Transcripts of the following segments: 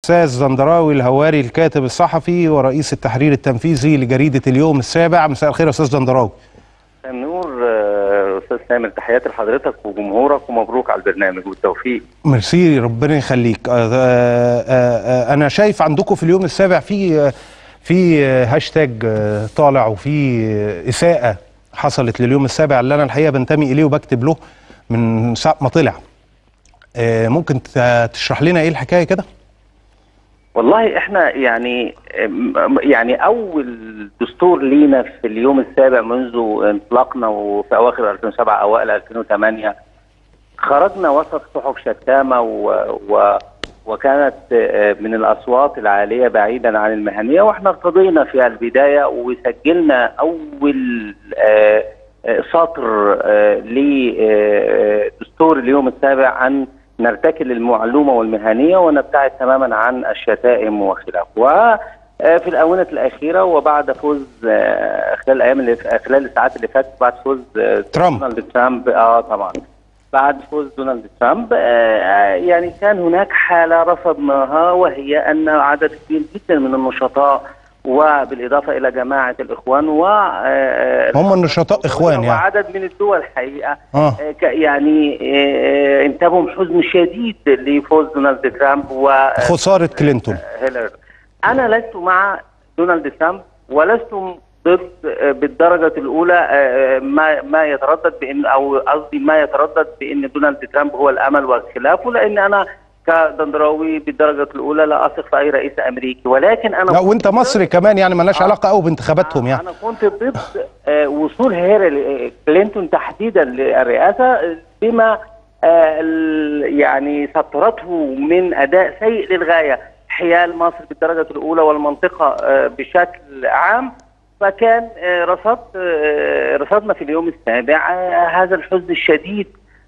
الاستاذ زندراوي الهواري الكاتب الصحفي ورئيس التحرير التنفيذي لجريده اليوم السابع مساء الخير يا استاذ زندراوي النور آه، استاذ سامر تحياتي لحضرتك وجمهورك ومبروك على البرنامج والتوفيق ميرسي ربنا يخليك آه، آه، آه، انا شايف عندكم في اليوم السابع في آه، في آه، هاشتاج آه، طالع وفي آه، اساءه حصلت لليوم السابع اللي انا الحقيقه بنتمي اليه وبكتب له من ساعه ما طلع آه، ممكن ت- تشرح لنا ايه الحكايه كده والله احنا يعني آم، يعني اول دستور لينا في اليوم السابع منذ انطلاقنا وفي اواخر 2007 اوائل 2008 خرجنا وسط صحف شتامه و, و وكانت آه، من الاصوات العاليه بعيدا عن المهنيه واحنا ارتضينا في البدايه وسجلنا اول آه، آه، سطر آه، لدستور اليوم السابع ان نرتكل المعلومه والمهنيه ونبتعد تماما عن الشتائم وخلافه. وفي الاونه الاخيره وبعد فوز آه، خلال الايام اللي خلال الساعات اللي فاتت بعد فوز آه، ترامب. دونالد ترامب اه طبعا بعد فوز دونالد ترامب آه، آه، يعني كان هناك حاله رصدناها وهي ان عدد كبير جدا من النشطاء وبالاضافه الى جماعه الاخوان و آه، هم النشطاء إخوان يعني. وعدد من الدول الحقيقه آه. آه، ك- يعني آه، انتابهم حزن شديد لفوز دونالد ترامب و خساره كلينتون هيلاري انا لست مع دونالد ترامب ولست ضد آه، بالدرجه الاولى آه، آه، ما ما يتردد بان او قصدي ما يتردد بان دونالد ترامب هو الامل وخلافه لان انا كدندراوي بالدرجه الاولى لا اثق في اي رئيس امريكي ولكن انا لا وانت مصري كمان يعني ملناش علاقه قوي بانتخاباتهم يعني انا كنت ضد آه، وصول هيلاري كلينتون تحديدا للرئاسه آه، بما آه، ال- يعني سطرته من اداء سيء للغايه حيال مصر بالدرجه الاولى والمنطقه آه، بشكل عام فكان آه، رصدت آه، رصدنا في اليوم السابع آه، هذا الحزن الشديد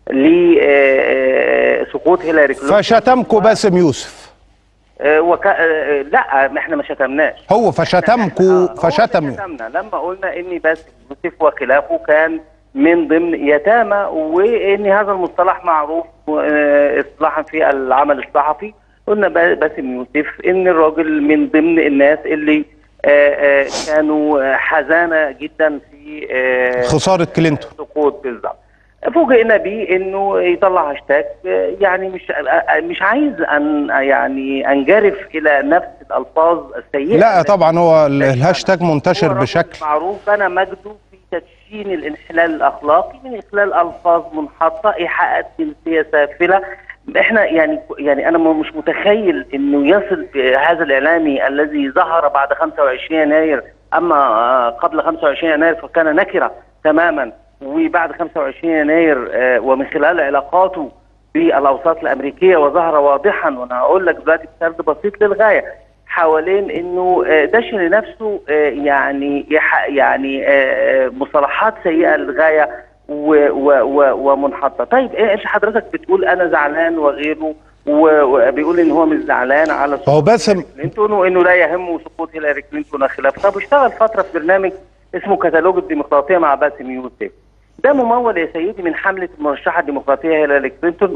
لسقوط هيلاري كلينتون فشتمكوا باسم يوسف آه، وك... آه، لا ما احنا ما شتمناش هو فشتمكوا آه، فشتم هو شتمنا لما قلنا ان بس يوسف وخلافه كان من ضمن يتامى وان هذا المصطلح معروف آه، اصطلاحا في العمل الصحفي قلنا ب- باسم يوسف ان الراجل من ضمن الناس اللي آه، آه، كانوا آه، حزانه جدا في آه، خساره كلينتون سقوط بالظبط فوجئنا بيه انه يطلع هاشتاج آه، يعني مش آه، مش عايز ان يعني انجرف الى نفس الالفاظ السيئه لا طبعا هو ال- الهاشتاج هو منتشر رجل بشكل معروف بنى مجده في تدشين الانحلال الاخلاقي من خلال الفاظ منحطه ايحاءات جنسيه سافله احنا يعني يعني انا م- مش متخيل انه يصل هذا الاعلامي الذي ظهر بعد 25 يناير اما آه، قبل 25 يناير فكان نكره تماما وبعد 25 يناير آه، ومن خلال علاقاته بالاوساط الامريكيه وظهر واضحا وانا هقول لك دلوقتي بسرد بسيط للغايه حوالين انه آه، دشن لنفسه آه، يعني يح- يعني آه، آه، مصطلحات سيئه للغايه و- و- و- ومنحطه طيب إيه انت حضرتك بتقول انا زعلان وغيره و- وبيقول ان هو مش زعلان على سقوط هو باسم هيلاري كلينتون وانه لا يهمه سقوط هيلاري كلينتون وخلافه طب اشتغل فتره في برنامج اسمه كتالوج الديمقراطيه مع باسم يوسف ده ممول يا سيدي من حمله المرشحه الديمقراطيه هيلاري كلينتون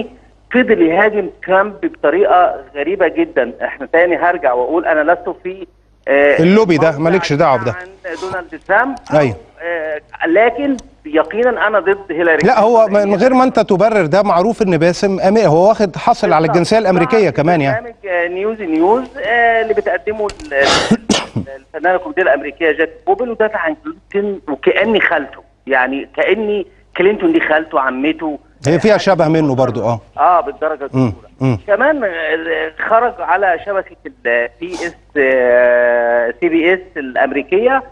وفضل يهاجم ترامب بطريقه غريبه جدا احنا تاني هرجع واقول انا لست في آه، اللوبي ده، موضع مالكش دعوة بده. عن دونالد ترامب أو، أيوة. آه، لكن يقينا انا ضد هيلاري لا هو كلينتون. من غير ما انت تبرر ده معروف ان باسم أمي هو واخد حاصل على الجنسيه الامريكيه كمان يعني برنامج آه، نيوز نيوز آه، اللي بتقدمه ال- ال- الفنانه الكوميديه الامريكيه جاك بوبل ودافع عن كلينتون وكاني خالته يعني كاني كلينتون دي خالته عمته هي فيها شبه منه برضو اه اه بالدرجه مم، الاولى مم. كمان آه، خرج على شبكه البي اس سي بي اس الامريكيه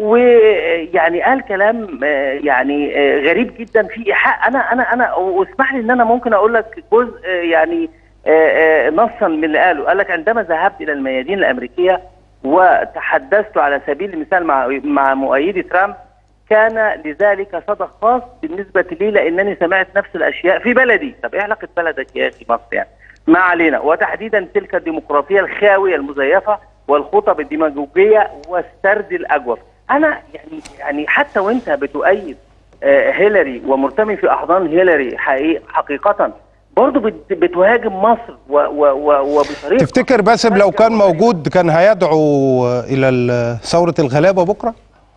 ويعني قال كلام آه، يعني آه، غريب جدا في ايحاء انا انا انا واسمح لي ان انا ممكن اقول لك جزء آه، يعني آه، آه، نصا من اللي قاله قال لك عندما ذهبت الى الميادين الامريكيه وتحدثت على سبيل المثال مع مع مؤيدي ترامب كان لذلك صدى خاص بالنسبة لي لأنني سمعت نفس الأشياء في بلدي طب إيه علاقة بلدك يا أخي مصر يعني ما علينا وتحديدا تلك الديمقراطية الخاوية المزيفة والخطب الديماغوجية والسرد الأجوف أنا يعني يعني حتى وأنت بتؤيد آه، هيلاري ومرتمي في أحضان هيلاري حقيقة, حقيقة برضه بت- بتهاجم مصر و و و وبطريقه تفتكر باسم لو كان موجود كان هيدعو الى ال- ثوره الغلابه بكره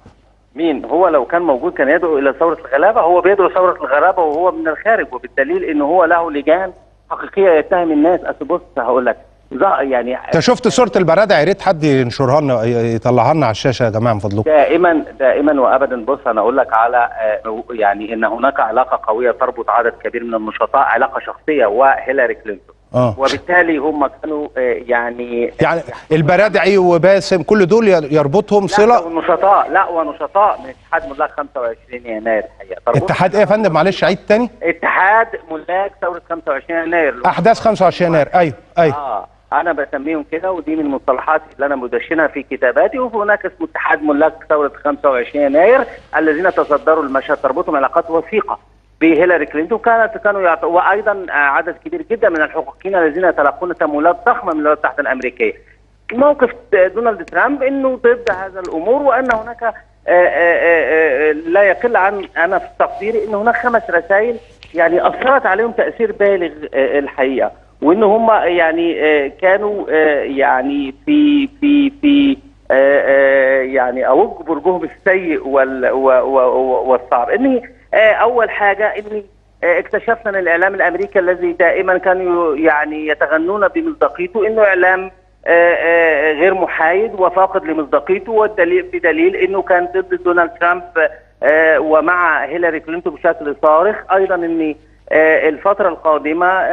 مين هو لو كان موجود كان يدعو الى ثوره الغلابه هو بيدعو ثوره الغلابه وهو من الخارج وبالدليل ان هو له لجان حقيقيه يتهم الناس اصل بص هقول لك ظا- يعني انت شفت صوره البرادع يا ريت حد ينشرها لنا يطلعها لنا على الشاشه يا جماعه من فضلكم دائما دائما وابدا بص انا اقول لك على آه، يعني ان هناك علاقه قويه تربط عدد كبير من النشطاء علاقه شخصيه وهيلاري كلينتون اه وبالتالي هم كانوا آه، يعني يعني البرادعي وباسم كل دول يربطهم لا صله ونشطاء لا ونشطاء من اتحاد ملاك 25 يناير الحقيقه تربط- اتحاد ايه يا فندم معلش عيد تاني اتحاد ملاك ثوره 25 يناير احداث 25 يناير ايوه ايوه اه انا بسميهم كده ودي من المصطلحات اللي انا مدشنها في كتاباتي وهناك اسمه اتحاد ملاك ثوره 25 يناير الذين تصدروا المشهد تربطهم علاقات وثيقه بهيلاري كلينتون كانت كانوا يعط... وايضا آه، عدد كبير جدا من الحقوقيين الذين يتلقون تمويلات ضخمه من الولايات المتحده الامريكيه. موقف دونالد ترامب انه ضد هذا الامور وان هناك آه، آه، آه، آه، لا يقل عن انا في تقديري ان هناك خمس رسائل يعني اثرت عليهم تاثير بالغ آه، الحقيقه وان هم يعني آه، كانوا آه، يعني في في في آه، آه، يعني اوج برجهم السيء وال و- و- و- والصعب اني آه، اول حاجه اني آه، اكتشفنا ان الاعلام الامريكي الذي دائما كانوا يعني يتغنون بمصداقيته انه اعلام آه، آه، غير محايد وفاقد لمصداقيته والدليل بدليل انه كان ضد دونالد ترامب آه، ومع هيلاري كلينتون بشكل صارخ ايضا ان آه، الفتره القادمه آه،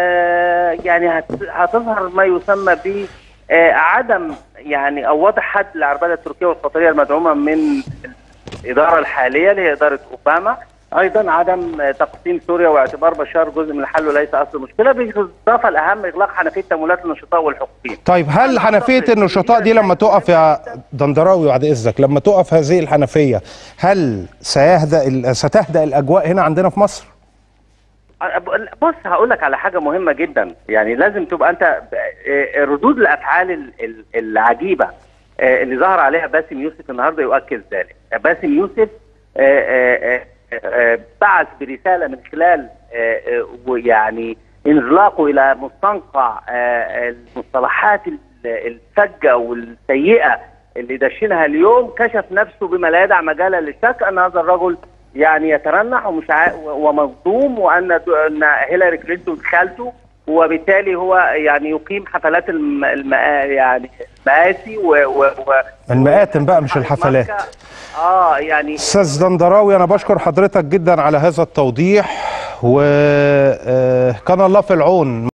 آه، يعني هت- هتظهر ما يسمى ب آه، عدم يعني او وضع حد للعربده التركيه والقطريه المدعومه من الاداره الحاليه اللي هي اداره اوباما ايضا عدم آه، تقسيم سوريا واعتبار بشار جزء من الحل وليس اصل المشكله بالاضافه الاهم اغلاق حنفيه تمويلات النشطاء والحقوقيين طيب هل حنفيه النشطاء دي لما تقف يا دندراوي بعد اذنك لما تقف هذه الحنفيه هل سيهدأ ال- ستهدأ الاجواء هنا عندنا في مصر؟ بص هقول لك على حاجه مهمه جدا يعني لازم تبقى انت آه، ردود الافعال ال- ال- العجيبه آه، اللي ظهر عليها باسم يوسف النهارده يؤكد ذلك باسم يوسف آه، آه، آه، آه، بعث برساله من خلال آه، آه، ويعني انزلاقه الى مستنقع آه، المصطلحات ال- الفجه والسيئه اللي دشنها اليوم كشف نفسه بما لا يدع مجالا للشك ان هذا الرجل يعني يترنح ومش عا... ومصدوم وان ان هيلاري كلينتون خالته وبالتالي هو يعني يقيم حفلات الم... الم... يعني المآسي و... و... و... المآتم بقى مش الحفلات. اه يعني استاذ دندراوي انا بشكر حضرتك جدا على هذا التوضيح وكان الله في العون